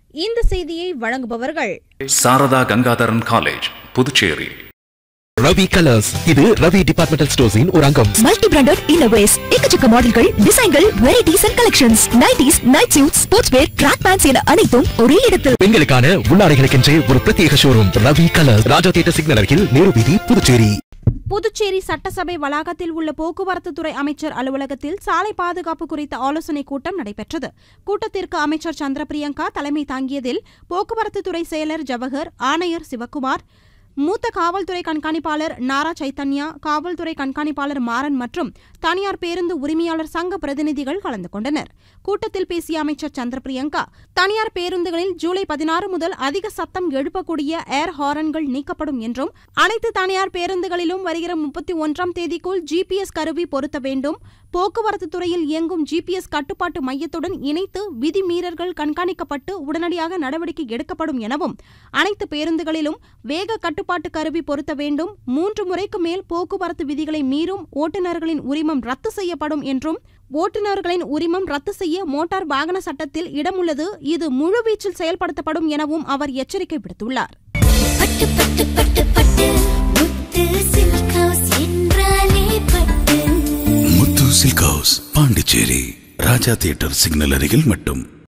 இந்த செய்தியை வழங்குபவர்கள் சாரதா கங்காதரன் காலேஜ் புதுச்சேரி ரவி கலர்ஸ் இது ரவி டிபார்ட்மெண்டல் ஸ்டோர்ஸின் ஒரு அங்கம் மல்டி பிராண்டட் இன்னோவேஸ் எக்கச்சக்க மாடல்கள் டிசைன்கள் varieties and collections nighties night suit sports wear track pants என அனைத்தும் ஒரே இடத்தில் பெண்களுக்கான உள்ளாடைகளுக்கென்றே ஒரு பிரத்யேக showroom Ravi colours Raja theatre signal அருகில் நேரு வீதி புதுச்சேரி புதுச்சேரி சட்டசபை வளாகத்தில் உள்ள போக்குவரத்து துறை அமைச்சர் அலுவலகத்தில் சாலை பாதுகாப்பு குறித்த ஆலோசனைக் கூட்டம் நடைபெற்றது கூட்டத்திற்கு அமைச்சர் சந்திர பிரியங்கா தலைமை தாங்கியதில் போக்குவரத்து துறை செயலர் ஜவஹர் ஆணையர் சிவக்குமார் மூத்த காவல்துறை கண்காணிப்பாளர் நாரா சைத்தன்யா காவல்துறை கண்காணிப்பாளர் மாறன் மற்றும் தனியார் பேருந்து உரிமையாளர் சங்க பிரதிநிதிகள் கலந்து கொண்டனர் கூட்டத்தில் பேசிய அமைச்சர் சந்திர பிரியங்கா தனியார் பேருந்துகளில் ஜூலை பதினாறு முதல் அதிக சத்தம் எழுப்பக்கூடிய ஏர் ஹாரன்கள் நீக்கப்படும் என்றும் அனைத்து தனியார் பேருந்துகளிலும் வருகிற முப்பத்தி ஒன்றாம் தேதிக்குள் ஜிபிஎஸ் கருவி பொருத்த வேண்டும் போக்குவரத்து துறையில் இயங்கும் ஜிபிஎஸ் கட்டுப்பாட்டு மையத்துடன் இணைத்து விதிமீறல்கள் கண்காணிக்கப்பட்டு உடனடியாக நடவடிக்கை எடுக்கப்படும் எனவும் அனைத்து பேருந்துகளிலும் வேக கட்டுப்பாட்டு கருவி பொருத்த வேண்டும் மூன்று முறைக்கு மேல் போக்குவரத்து விதிகளை மீறும் ஓட்டுநர்களின் உரிமம் ரத்து செய்யப்படும் என்றும் ஓட்டுநர்களின் உரிமம் ரத்து செய்ய மோட்டார் வாகன சட்டத்தில் இடமுள்ளது இது முழுவீச்சில் செயல்படுத்தப்படும் எனவும் அவர் எச்சரிக்கை விடுத்துள்ளார் பட்டு பட்டு பட்டு பட்டு முத்து சில்க் ஹவுஸ் என்றாலே பட்டு Muthu silk house Pondicherry Raja theatre signal அருகில் மட்டும்